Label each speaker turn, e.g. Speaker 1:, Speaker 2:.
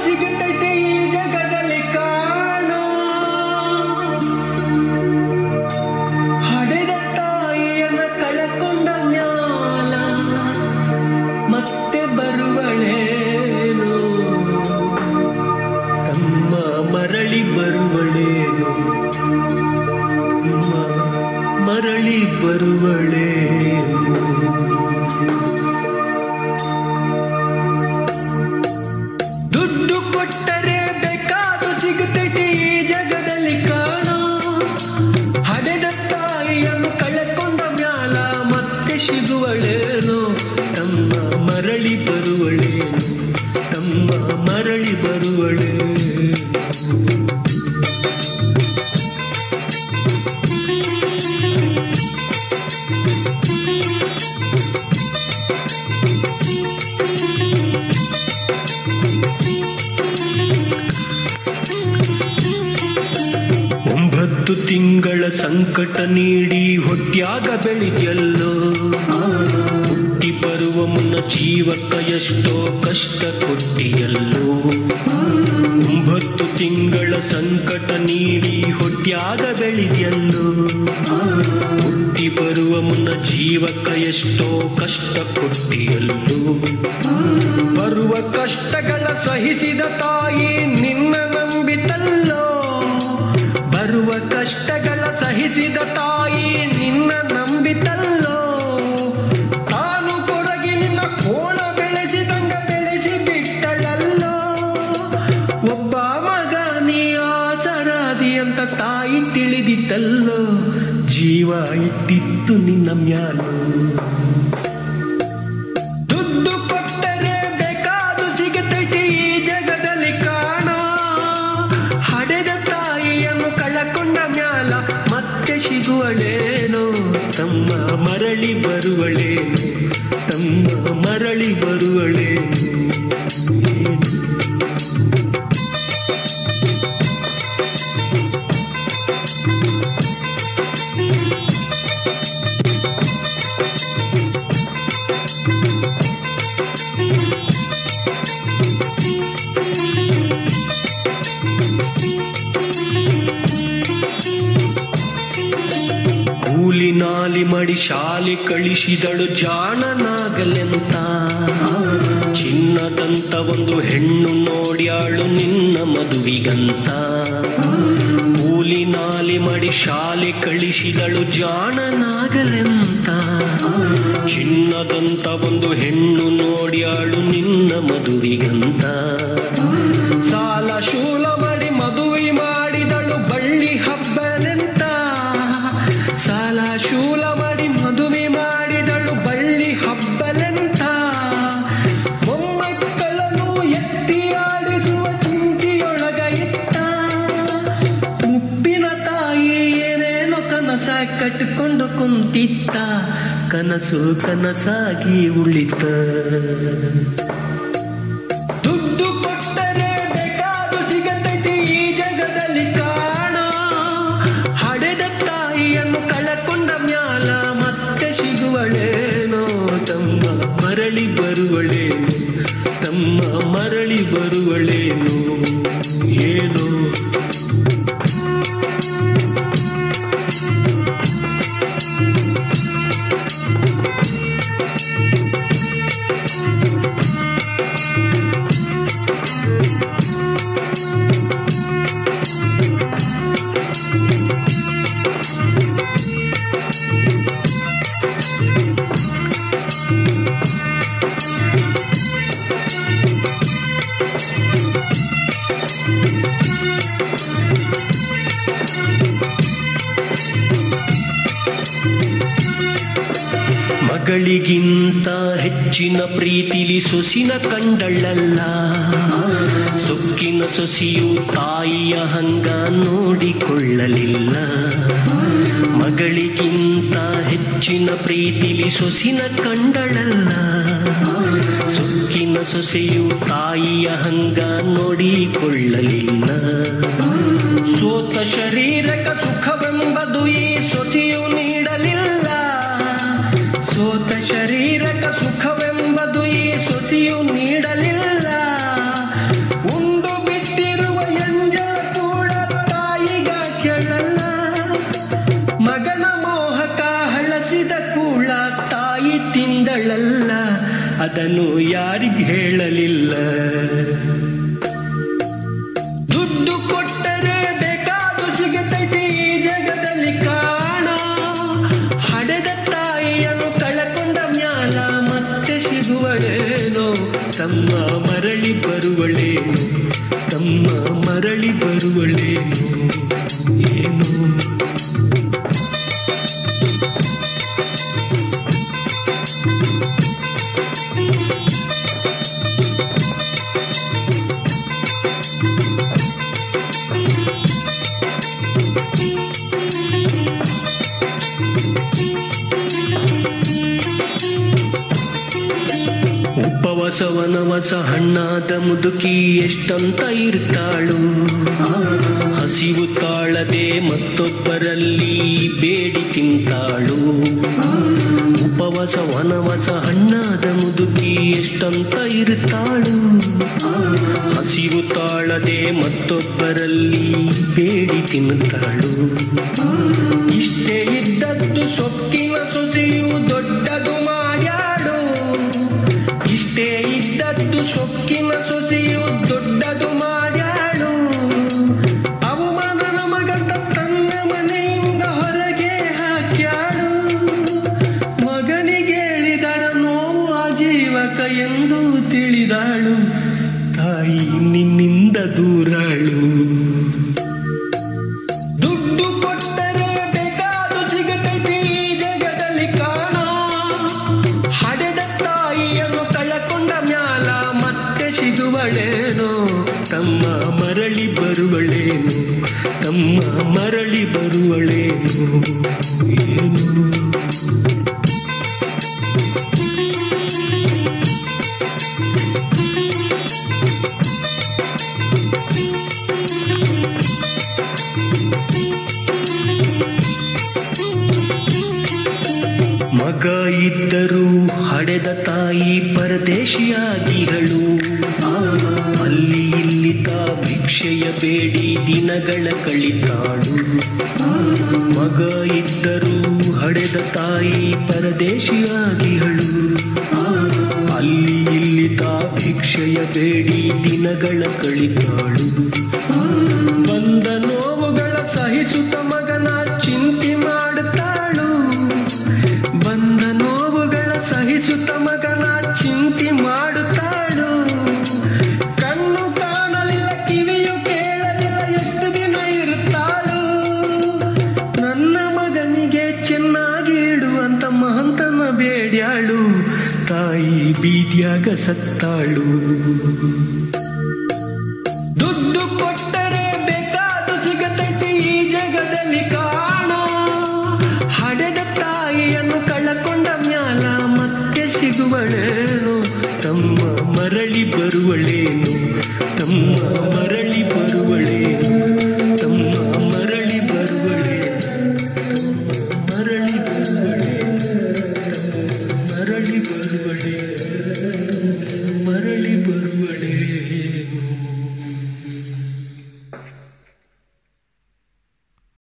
Speaker 1: ಸಿಗುತ್ತೈತೆ ಈ ಜಗದಲ್ಲಿ ಕಾಣೋ ಹಡೆದ ತಾಯಿಯನ್ನ ಕಳಕೊಂಡ ಮ್ಯಾಲ ಮತ್ತೆ ಬರುವಳೇನು ತಮ್ಮ ಮರಳಿ ಬರುವಳೇನು ತಮ್ಮ ಮರಳಿ ಬರುವಳೇನು ದುಡ್ಡು ಕೊಟ್ಟರೆ ಬೇಕಾದು ಸಿಗುತ್ತೈತೆ ಈ ಜಗದಲ್ಲಿ ಕಾಣೋ ಹಡೆದ ತಾಯಿಯನ್ನು ಕಳೆಕೊಂಡ ಮ್ಯಾಲ ಮತ್ತೆ ಸಿಗುವಳೇನು ತಮ್ಮ ಮರಳಿ ಬರುವಳೇನು ತಮ್ಮ ಮರಳಿ ಬರುವಳೇನು ಒಂಬತ್ತು ತಿಂಗಳ ಸಂಕಟ ನೀಡಿ ಹೊಟ್ಯಾಗ ಬೆಳಿದ್ಯಲ್ಲೋ ಹುಟ್ಟಿ ಬರುವ ಮುನ್ನ ಜೀವಕ್ಕ ಎಷ್ಟೋ ಕಷ್ಟ ಕೊಟ್ಟಿಯಲ್ಲೋ ಒಂಬತ್ತು ತಿಂಗಳ ಸಂಕಟ ನೀಡಿ ಹೊಟ್ಯಾಗ ಬೆಳಿದ್ಯಲ್ಲೋ ಹುಟ್ಟಿ ಬರುವ ಮುನ್ನ ಜೀವಕ್ಕ ಎಷ್ಟೋ ಕಷ್ಟ ಕೊಟ್ಟಿಯಲ್ಲೋ ಬರುವ ಕಷ್ಟಗಳ ಸಹಿಸಿದ ತಾಯಿ ನಿನ್ನ ನಂಬಿತಲ್ಲೋ ಬರುವ ಕಷ್ಟಗಳ ಸಹಿಸಿದ ತಾಯಿ ನಿನ್ನ ನಂಬಿತಲ್ಲೋ ತಾನು ಕೊಡಗಿ ನಿನ್ನ ಕೋಣ ಬೆಳೆಸಿದಂಗ ಬೆಳೆಸಿ ಬಿಟ್ಟಳಲ್ಲೋ ಒಬ್ಬ ಮಗ ನೀ ಆಸರಾದಿ ಅಂತ ತಾಯಿ ತಿಳಿದಿತ್ತಲ್ಲೋ ಜೀವ ಇಟ್ಟಿತ್ತು ನಿನ್ನ ಮ್ಯಾಲೋ ದುಡ್ಡು ಕೊಟ್ಟರೆ ಬೇಕಾದು ಸಿಗುತ್ತೈತಿ ಈ ಜಗದಲ್ಲಿ ಕಾಣೋ ಹಡೆದ ತಾಯಿಯನ್ನು ಕಳಕೊಂಡ ಮ್ಯಾಲ ಮತ್ತೆ ಸಿಗುವಳೇನೋ ತಮ್ಮ ಮರಳಿ ಬರುವಳೇನು ತಮ್ಮ ಮರಳಿ ಬರುವಳೇನು ಏನು? ಕೂಲಿ ನಾಲಿ ಮಾಡಿ ಶಾಲೆ ಕಳಿಸಿದಳು ಜಾಣನಾಗಲೆಂತ ಚಿನ್ನದಂತ ಒಂದು ಹೆಣ್ಣು ನೋಡ್ಯಾಳು ನಿನ್ನ ಮದುವಿಗಂತ ಕೂಲಿ ನಾಲಿ ಮಾಡಿ ಶಾಲೆ ಕಳಿಸಿದಳು ಜಾಣನಾಗಲೆಂತ ಚಿನ್ನದಂತ ಒಂದು ಹೆಣ್ಣು ನೋಡ್ಯಾಳು ನಿನ್ನ ಮದುವಿಗಂತ ಸಾಲ ಶೂಲ ಮಾಡಿ ಮದುವೆ ಮಾಡಿದಳು ಬಳ್ಳಿ ಹಬ್ಬಲೆಂತ ಸಾಲ ಶೂಲ ಮಾಡಿ ಮದುವೆ ಮಾಡಿದಳು ಬಳ್ಳಿ ಹಬ್ಬಲೆಂತ ಮೊಮ್ಮಕ್ಕಳನ್ನು ಎತ್ತಿ ಆಡಿಸುವ ಚಿಂತೆಯೊಳಗ ಇತ್ತ ಮುಪ್ಪಿನ ತಾಯಿ ಏನೇನೋ ಕನಸ ಕಟ್ಟಿಕೊಂಡು ಕುಂತಿತ್ತ ಕನಸು ಕನಸಾಗಿ ಉಳಿತ ದುಡ್ಡು ಕೊಟ್ಟರೆ ಬೇಕಾದು ಸಿಗತೈತಿ ಈ ಜಗದಲ್ಲಿ ಕಾಣೋ ಹಡೆದ ತಾಯಿಯನ್ನು ಕಳಕೊಂಡ ಮ್ಯಾಲ ಮತ್ತೆ ಸಿಗುವಳೇನೋ ತಮ್ಮ ಮರಳಿ ಬರುವಳೇನು ತಮ್ಮ ಮರಳಿ ಬರುವಳೇನು ಏನೋ ಮಗಳಿಗಿಂತ ಹೆಚ್ಚಿನ ಪ್ರೀತಿಲಿ ಸೊಸಿನ ಕಂಡಳ್ಳಲ್ಲ ಸೊಕ್ಕಿನ ಸೊಸಿಯು ತಾಯಿಯ ಹಂಗ ನೋಡಿಕೊಳ್ಳಲಿಲ್ಲ ಮಗಳಿಗಿಂತ ಹೆಚ್ಚಿನ ಪ್ರೀತಿಲಿ ಸೊಸಿನ ಕಂಡಳಲ್ಲ ಸೊಕ್ಕಿನ ಸೊಸೆಯು ತಾಯಿಯ ಹಂಗ ನೋಡಿಕೊಳ್ಳಲಿಲ್ಲ ಸೋತ ಶರೀರಕ ಸುಖವೆಂಬದು ಈ ಸೊಸೆಯು ನೀಡಲಿಲ್ಲ ಸೋತ ಶರೀರಕ ಸುಖವೆಂಬದು ಈ ಸೊಸೆಯು ನೀಡಲಿಲ್ಲ ಉಂಡು ನಾನು ಯಾರಿಗ್ ಹೇಳಲಿಲ್ಲ ದುಡ್ಡು ಕೊಟ್ಟರೆ ಬೇಕಾದು ಸಿಗತೈತಿ ಈ ಜಗದಲ್ಲಿ ಕಾಣ ಹಡೆದ ತಾಯಿಯನ್ನು ಕಳಕೊಂಡ ಮ್ಯಾಲ ಮತ್ತೆ ಸಿಗುವಳೇನೋ ತಮ್ಮ ಮರಳಿ ಬರುವಳೇನು ತಮ್ಮ ಮರಳಿ ಬರುವಳೇನು ಏನು ಉಪವಾಸ ವನವಾಸ ಹಣ್ಣಾದ ಮುದುಕಿ ಎಷ್ಟಂತ ಇರ್ತಾಳು ಹಸಿವು ತಾಳದೆ ಮತ್ತೊಬ್ಬರಲ್ಲಿ ಬೇಡಿ ತಿಂತಾಳು ಉಪವಾಸ ವನವಾಸ ಹಣ್ಣಾದ ಮುದುಕಿ ಎಷ್ಟಂತ ಇರ್ತಾಳು ಹಸಿವು ತಾಳದೆ ಮತ್ತೊಬ್ಬರಲ್ಲಿ ಬೇಡಿ ತಿನ್ನುತ್ತಾಳು ಇಷ್ಟೇ ಇದ್ದದ್ದು ಸೊಕ್ಕಿನ ಸೊಸೆಯು ದೊಡ್ಡದು ಮಾಡ್ಯಾಡು ಇಷ್ಟೇ ಇದ್ದದ್ದು ಸೊಕ್ಕಿನ ಸೊಸೆಯು ದೊಡ್ಡದು ಮಾಡ್ಯಾಳು ಅವಮಾನ ನಮಗಂತ ತನ್ನ ಮನೆಯಿಂದ ಹೊರಗೆ ಹಾಕ್ಯಾಳು ಮಗನಿಗೆ ಹೇಳಿದರ ನೋವು ಆಜೀವಕ ಎಂದು ತಿಳಿದಾಳು ತಾಯಿ ನಿನ್ನಿಂದ ದೂರಾಳು ದುಡ್ಡು ಕೊಟ್ಟರೆ ಬೇಕಾದು ಸಿಗತೈತಿ ಈ ಜಗದಲ್ಲಿ ಕಾಣ ಹಡೆದ ತಾಯಿಯನ್ನು ಕಳಕೊಂಡ ಮ್ಯಾಲ ಮತ್ತೆ ಸಿಗುವಳೇನೋ ತಮ್ಮ ಮರಳಿ ಬರುವಳೇನು ತಮ್ಮ ಮರಳಿ ಬರುವಳೇನು ಏನು ಮಗ ಇದ್ದರೂ ಹಡೆದ ತಾಯಿ ಪರದೇಶಿಯಾಗಿರಳು ಅಲ್ಲಿ ಇಲ್ಲಿ ತಾ ಭಿಕ್ಷೆಯ ಬೇಡಿ ದಿನಗಳ ಕಳಿತಾಳು ಮಗ ಇದ್ದರೂ ಹಡೆದ ತಾಯಿ ಪರದೇಶಿಯಾಗಿಹಳು ಅಲ್ಲಿ ಇಲ್ಲಿ ತಾ ಭಿಕ್ಷೆಯ ಬೇಡಿ ದಿನಗಳ ಕಳಿತಾಳು ಬಂದ ನೋವುಗಳ ಸಹಿಸುತ್ತ ಮಗನ ಚಿಂತೆ ಮಾಡುತ್ತಾಳು ಬಂದ ನೋವುಗಳ ಸಹಿಸುತ್ತ ಮಗನ ಚಿಂತೆ ಮಾಡುತ್ತಾಳು ಕಣ್ಣು ಕಾಣಲಿಲ್ಲ ಕಿವಿಯು ಕೇಳಲಿಲ್ಲ ಎಷ್ಟು ದಿನ ಇರುತ್ತಾಳು ನನ್ನ ಮಗನಿಗೆ ಚೆನ್ನಾಗಿ ಇಡುವಂತ ಮಹಂತನ ಬೇಡ್ಯಾಳು ತಾಯಿ ಬೀದಿಯಾಗ ಸತ್ತಾಳು ದುಡ್ಡು ಕೊಟ್ಟರೆ ಬೇಕಾದು ಸಿಗತೈತಿ ಈ ಜಗದಲ್ಲಿ ಕಾಣೋ ಹಡೆದ ತಾಯಿಯನ್ನು ಕಳಕೊಂಡ ಮ್ಯಾಲ ಮತ್ತೆ ಸಿಗುವಳೇನು ತಮ್ಮ ಮರಳಿ ಬರುವಳೇನು